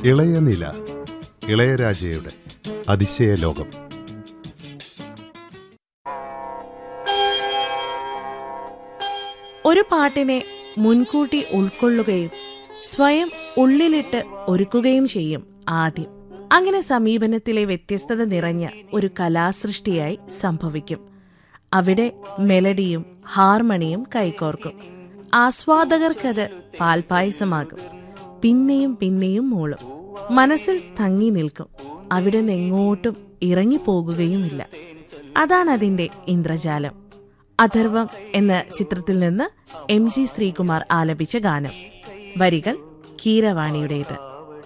ഇളയ നില ഇളയരാജയുടെ അതിശയ ലോകം ഒരു പാട്ടിനെ മുൻകൂട്ടി ഉൾക്കൊള്ളുകയും സ്വയം ഉള്ളിലിട്ട് ഒരുക്കുകയും ചെയ്യും ആദ്യം അങ്ങനെ സമീപനത്തിലെ വ്യത്യസ്തത നിറഞ്ഞ ഒരു കലാസൃഷ്ടിയായി സംഭവിക്കും അവിടെ മെലഡിയും ഹാർമണിയും കൈകോർക്കും ആസ്വാദകർക്കത് പാൽപായസമാകും പിന്നെയും പിന്നെയും മൂളും മനസ്സിൽ തങ്ങി നിൽക്കും അവിടെ നിന്നെങ്ങോട്ടും ഇറങ്ങിപ്പോകുകയുമില്ല അതാണ് അതിന്റെ ഇന്ദ്രജാലം അഥർവം എന്ന ചിത്രത്തിൽ നിന്ന് എം ജി ശ്രീകുമാർ ആലപിച്ച ഗാനം വരികൾ കീരവാണിയുടേത്